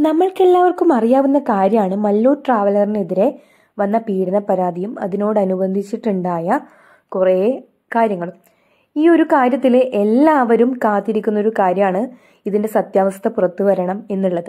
നമ്മൾക്കെല്ലാവർക്കും അറിയാവുന്ന കാര്യമാണ് മല്ലൂർ ട്രാവലറിനെതിരെ വന്ന പീഡന പരാതിയും അതിനോടനുബന്ധിച്ചിട്ടുണ്ടായ കുറേ കാര്യങ്ങളും ഈ ഒരു കാര്യത്തിൽ എല്ലാവരും കാത്തിരിക്കുന്ന ഒരു കാര്യമാണ് ഇതിന്റെ സത്യാവസ്ഥ പുറത്തു വരണം എന്നുള്ളത്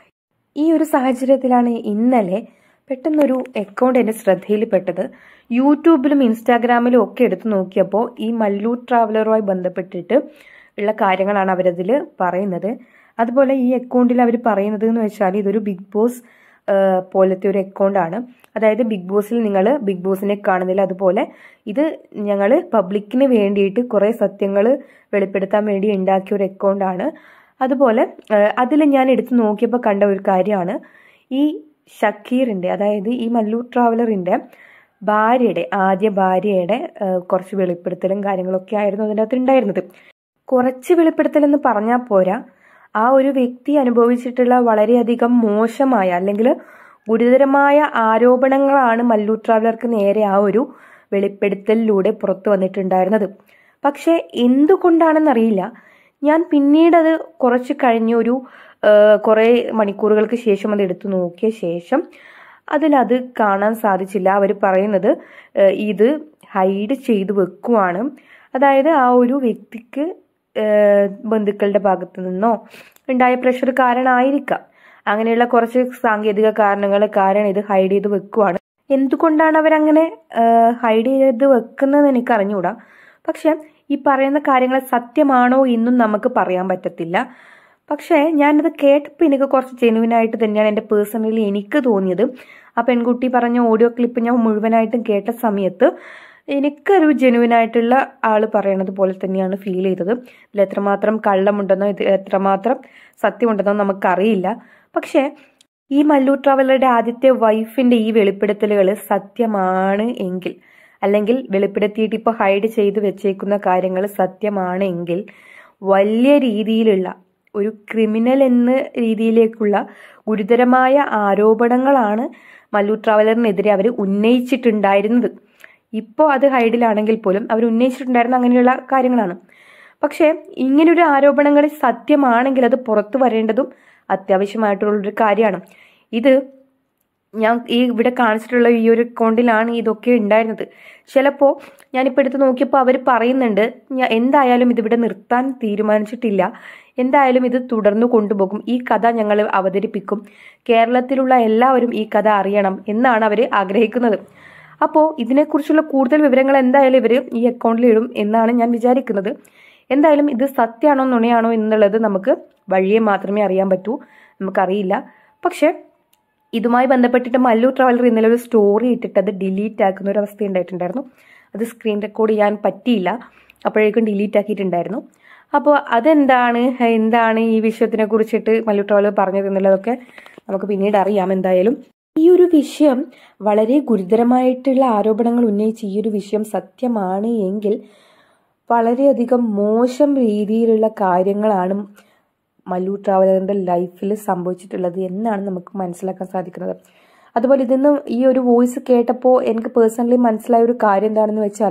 ഈ ഒരു സാഹചര്യത്തിലാണ് ഇന്നലെ പെട്ടെന്നൊരു അക്കൗണ്ട് എൻ്റെ ശ്രദ്ധയിൽപ്പെട്ടത് യൂട്യൂബിലും ഇൻസ്റ്റാഗ്രാമിലും ഒക്കെ എടുത്തു നോക്കിയപ്പോൾ ഈ മല്ലൂർ ട്രാവലറുമായി ബന്ധപ്പെട്ടിട്ട് ഉള്ള കാര്യങ്ങളാണ് അവരതിൽ പറയുന്നത് അതുപോലെ ഈ അക്കൗണ്ടിൽ അവർ പറയുന്നത് എന്ന് വെച്ചാൽ ഇതൊരു ബിഗ് ബോസ് പോലത്തെ ഒരു അക്കൗണ്ടാണ് അതായത് ബിഗ് ബോസിൽ നിങ്ങൾ ബിഗ് ബോസിനെ കാണുന്നില്ല അതുപോലെ ഇത് ഞങ്ങൾ പബ്ലിക്കിന് വേണ്ടിയിട്ട് കുറേ സത്യങ്ങൾ വെളിപ്പെടുത്താൻ വേണ്ടി ഉണ്ടാക്കിയ ഒരു അക്കൗണ്ടാണ് അതുപോലെ അതിൽ ഞാൻ എടുത്തു നോക്കിയപ്പോൾ കണ്ട ഒരു കാര്യമാണ് ഈ ഷക്കീറിൻ്റെ അതായത് ഈ മല്ലൂർ ട്രാവലറിൻ്റെ ഭാര്യയുടെ ആദ്യ ഭാര്യയുടെ കുറച്ച് വെളിപ്പെടുത്തലും കാര്യങ്ങളൊക്കെ ആയിരുന്നു അതിൻ്റെ അകത്ത് ഉണ്ടായിരുന്നത് കുറച്ച് വെളിപ്പെടുത്തലെന്ന് പറഞ്ഞാൽ പോരാ ആ ഒരു വ്യക്തി അനുഭവിച്ചിട്ടുള്ള വളരെയധികം മോശമായ അല്ലെങ്കിൽ ഗുരുതരമായ ആരോപണങ്ങളാണ് മല്ലൂർ ട്രാവലർക്ക് നേരെ ആ ഒരു വെളിപ്പെടുത്തലിലൂടെ പുറത്തു വന്നിട്ടുണ്ടായിരുന്നത് പക്ഷേ എന്തുകൊണ്ടാണെന്നറിയില്ല ഞാൻ പിന്നീട് അത് കുറച്ച് കഴിഞ്ഞ ഒരു കുറേ മണിക്കൂറുകൾക്ക് ശേഷം അത് എടുത്തു നോക്കിയ ശേഷം അതിലത് കാണാൻ സാധിച്ചില്ല അവർ പറയുന്നത് ഇത് ഹൈഡ് ചെയ്തു വെക്കുവാണ് അതായത് ആ ഒരു വ്യക്തിക്ക് ബന്ധുക്കളുടെ ഭാഗത്തു നിന്നോ ഉണ്ടായ പ്രഷർ കാരണമായിരിക്കാം അങ്ങനെയുള്ള കുറച്ച് സാങ്കേതിക കാരണങ്ങൾ കാരണം ഇത് ഹൈഡ് ചെയ്ത് വെക്കുവാണ് എന്തുകൊണ്ടാണ് അവരങ്ങനെ ഹൈഡ് ചെയ്ത് വെക്കുന്നതെന്ന് എനിക്ക് അറിഞ്ഞുകൂടാ പക്ഷെ ഈ പറയുന്ന കാര്യങ്ങൾ സത്യമാണോ എന്നും നമുക്ക് പറയാൻ പറ്റത്തില്ല പക്ഷേ ഞാനത് കേട്ടപ്പോൾ എനിക്ക് കുറച്ച് ജെനുവിനായിട്ട് തന്നെയാണ് എൻ്റെ പേഴ്സണലി എനിക്ക് തോന്നിയത് ആ പെൺകുട്ടി പറഞ്ഞ ഓഡിയോ ക്ലിപ്പ് ഞാൻ മുഴുവനായിട്ടും കേട്ട സമയത്ത് എനിക്കൊരു ജെനുവിനായിട്ടുള്ള ആൾ പറയണത് പോലെ തന്നെയാണ് ഫീൽ ചെയ്തത് ഇതിൽ എത്രമാത്രം കള്ളമുണ്ടെന്നോ ഇത് എത്രമാത്രം സത്യമുണ്ടെന്നോ നമുക്കറിയില്ല പക്ഷേ ഈ മല്ലൂർ ട്രാവലറുടെ ആദ്യത്തെ വൈഫിന്റെ ഈ വെളിപ്പെടുത്തലുകൾ സത്യമാണ് എങ്കിൽ അല്ലെങ്കിൽ വെളിപ്പെടുത്തിയിട്ട് ഇപ്പോൾ ഹൈഡ് ചെയ്ത് വെച്ചേക്കുന്ന കാര്യങ്ങൾ സത്യമാണ് എങ്കിൽ വലിയ രീതിയിലുള്ള ഒരു ക്രിമിനൽ എന്ന രീതിയിലേക്കുള്ള ഗുരുതരമായ ആരോപണങ്ങളാണ് മല്ലൂർ ട്രാവലറിനെതിരെ അവർ ഉന്നയിച്ചിട്ടുണ്ടായിരുന്നത് ഇപ്പോൾ അത് ഹൈഡിലാണെങ്കിൽ പോലും അവർ ഉന്നയിച്ചിട്ടുണ്ടായിരുന്ന അങ്ങനെയുള്ള കാര്യങ്ങളാണ് പക്ഷേ ഇങ്ങനൊരു ആരോപണങ്ങൾ സത്യമാണെങ്കിൽ അത് പുറത്തു വരേണ്ടതും അത്യാവശ്യമായിട്ടുള്ളൊരു കാര്യമാണ് ഇത് ഞാൻ ഈ ഇവിടെ കാണിച്ചിട്ടുള്ള ഈ ഒരു അക്കൗണ്ടിലാണ് ഇതൊക്കെ ഉണ്ടായിരുന്നത് ചിലപ്പോൾ ഞാനിപ്പോൾ എടുത്ത് നോക്കിയപ്പോൾ അവർ പറയുന്നുണ്ട് ഞാൻ എന്തായാലും ഇതിവിടെ നിർത്താൻ തീരുമാനിച്ചിട്ടില്ല എന്തായാലും ഇത് തുടർന്നു കൊണ്ടുപോകും ഈ കഥ ഞങ്ങൾ അവതരിപ്പിക്കും കേരളത്തിലുള്ള എല്ലാവരും ഈ കഥ അറിയണം എന്നാണ് അവർ ആഗ്രഹിക്കുന്നത് അപ്പോൾ ഇതിനെക്കുറിച്ചുള്ള കൂടുതൽ വിവരങ്ങൾ എന്തായാലും ഇവർ ഈ അക്കൗണ്ടിൽ ഇടും എന്നാണ് ഞാൻ വിചാരിക്കുന്നത് എന്തായാലും ഇത് സത്യമാണോ നുണയാണോ എന്നുള്ളത് നമുക്ക് വഴിയെ മാത്രമേ അറിയാൻ പറ്റൂ നമുക്കറിയില്ല പക്ഷേ ഇതുമായി ബന്ധപ്പെട്ടിട്ട് മല്ലൂർ ട്രാവലർ ഇന്നലെ ഒരു സ്റ്റോറി ഇട്ടിട്ട് അത് ഡിലീറ്റ് ആക്കുന്ന ഒരു അവസ്ഥ ഉണ്ടായിട്ടുണ്ടായിരുന്നു അത് സ്ക്രീൻ റെക്കോർഡ് ചെയ്യാൻ പറ്റിയില്ല അപ്പോഴേക്കും ഡിലീറ്റ് ആക്കിയിട്ടുണ്ടായിരുന്നു അപ്പോൾ അതെന്താണ് എന്താണ് ഈ വിഷയത്തിനെ കുറിച്ചിട്ട് മല്ലൂർ ട്രാവലർ പറഞ്ഞത് എന്നുള്ളതൊക്കെ നമുക്ക് പിന്നീട് അറിയാം എന്തായാലും ഈ ഒരു വിഷയം വളരെ ഗുരുതരമായിട്ടുള്ള ആരോപണങ്ങൾ ഉന്നയിച്ച് ഈ ഒരു വിഷയം സത്യമാണ് എങ്കിൽ വളരെയധികം മോശം രീതിയിലുള്ള കാര്യങ്ങളാണ് മല്ലൂർ ട്രാവലറിൻ്റെ ലൈഫിൽ സംഭവിച്ചിട്ടുള്ളത് എന്നാണ് നമുക്ക് മനസ്സിലാക്കാൻ സാധിക്കുന്നത് അതുപോലെ ഇതിന്ന് ഈ ഒരു വോയിസ് കേട്ടപ്പോൾ എനിക്ക് പേഴ്സണലി മനസ്സിലായ ഒരു കാര്യം എന്താണെന്ന് വെച്ചാൽ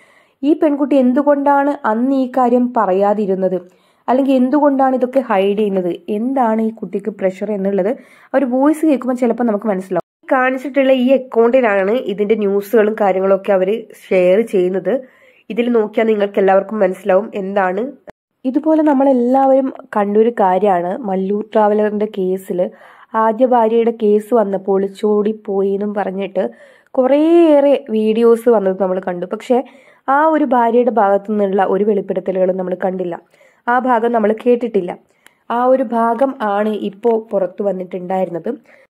ഈ പെൺകുട്ടി എന്തുകൊണ്ടാണ് അന്ന് ഈ കാര്യം പറയാതിരുന്നത് അല്ലെങ്കിൽ എന്തുകൊണ്ടാണ് ഇതൊക്കെ ഹൈഡ് ചെയ്യുന്നത് എന്താണ് ഈ കുട്ടിക്ക് പ്രഷർ എന്നുള്ളത് ഒരു വോയിസ് കേൾക്കുമ്പോൾ ചിലപ്പോൾ നമുക്ക് മനസ്സിലാവും കാണിച്ചിട്ടുള്ള ഈ അക്കൗണ്ടിലാണ് ഇതിന്റെ ന്യൂസുകളും കാര്യങ്ങളും ഒക്കെ അവർ ഷെയർ ചെയ്യുന്നത് ഇതിൽ നോക്കിയാൽ നിങ്ങൾക്ക് എല്ലാവർക്കും മനസ്സിലാവും എന്താണ് ഇതുപോലെ നമ്മളെല്ലാവരും കണ്ടൊരു കാര്യമാണ് മല്ലൂർ ട്രാവലറിന്റെ കേസിൽ ആദ്യ ഭാര്യയുടെ കേസ് വന്നപ്പോൾ ചോടിപ്പോയി എന്നും പറഞ്ഞിട്ട് കുറേയേറെ വീഡിയോസ് വന്നത് നമ്മൾ കണ്ടു പക്ഷേ ആ ഒരു ഭാര്യയുടെ ഭാഗത്തു നിന്നുള്ള ഒരു വെളിപ്പെടുത്തലുകളും നമ്മൾ കണ്ടില്ല ആ ഭാഗം നമ്മൾ കേട്ടിട്ടില്ല ആ ഒരു ഭാഗം ആണ് ഇപ്പോൾ പുറത്തു വന്നിട്ടുണ്ടായിരുന്നത്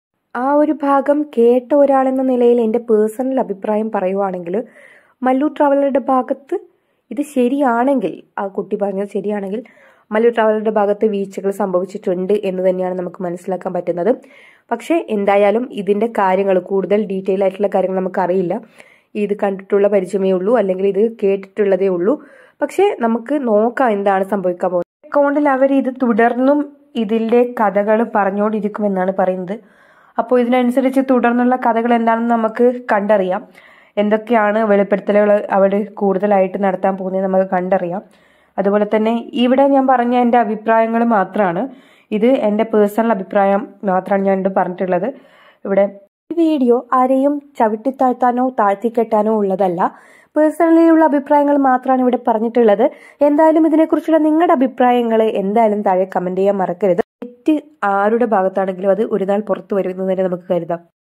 ആ ഒരു ഭാഗം കേട്ട ഒരാളെന്ന നിലയിൽ എൻ്റെ പേഴ്സണൽ അഭിപ്രായം പറയുവാണെങ്കിൽ മല്ലൂർ ട്രാവലറുടെ ഭാഗത്ത് ഇത് ശരിയാണെങ്കിൽ ആ കുട്ടി പറഞ്ഞത് ശരിയാണെങ്കിൽ മല്ലൂർ ട്രാവലറുടെ ഭാഗത്ത് വീഴ്ചകൾ സംഭവിച്ചിട്ടുണ്ട് എന്ന് തന്നെയാണ് നമുക്ക് മനസ്സിലാക്കാൻ പറ്റുന്നത് പക്ഷേ എന്തായാലും ഇതിന്റെ കാര്യങ്ങൾ കൂടുതൽ ഡീറ്റെയിൽ ആയിട്ടുള്ള കാര്യങ്ങൾ നമുക്കറിയില്ല ഇത് കണ്ടിട്ടുള്ള പരിചയമേ ഉള്ളൂ അല്ലെങ്കിൽ ഇത് കേട്ടിട്ടുള്ളതേ ഉള്ളൂ പക്ഷേ നമുക്ക് നോക്കാം എന്താണ് സംഭവിക്കാൻ പോകുന്നത് അക്കൗണ്ടിൽ അവർ ഇത് തുടർന്നും ഇതിന്റെ കഥകൾ പറഞ്ഞുകൊണ്ടിരിക്കുമെന്നാണ് പറയുന്നത് അപ്പോൾ ഇതിനനുസരിച്ച് തുടർന്നുള്ള കഥകൾ എന്താണെന്ന് നമുക്ക് കണ്ടറിയാം എന്തൊക്കെയാണ് വെളിപ്പെടുത്തലുകൾ അവിടെ കൂടുതലായിട്ട് നടത്താൻ പോകുന്നത് നമുക്ക് കണ്ടറിയാം അതുപോലെ തന്നെ ഇവിടെ ഞാൻ പറഞ്ഞ എൻ്റെ അഭിപ്രായങ്ങൾ മാത്രമാണ് ഇത് എൻ്റെ പേഴ്സണൽ അഭിപ്രായം മാത്രമാണ് ഞാൻ ഇത് പറഞ്ഞിട്ടുള്ളത് ഇവിടെ ഈ വീഡിയോ ആരെയും ചവിട്ടിത്താഴ്ത്താനോ താഴ്ത്തിക്കെട്ടാനോ ഉള്ളതല്ല പേഴ്സണലി ഉള്ള അഭിപ്രായങ്ങൾ മാത്രമാണ് ഇവിടെ പറഞ്ഞിട്ടുള്ളത് എന്തായാലും ഇതിനെക്കുറിച്ചുള്ള നിങ്ങളുടെ അഭിപ്രായങ്ങൾ എന്തായാലും താഴെ കമന്റ് ചെയ്യാൻ മറക്കരുത് തെറ്റ് ആരുടെ ഭാഗത്താണെങ്കിലും അത് ഒരു നാൾ പുറത്തു വരുന്നതിനെ നമുക്ക് കരുതാം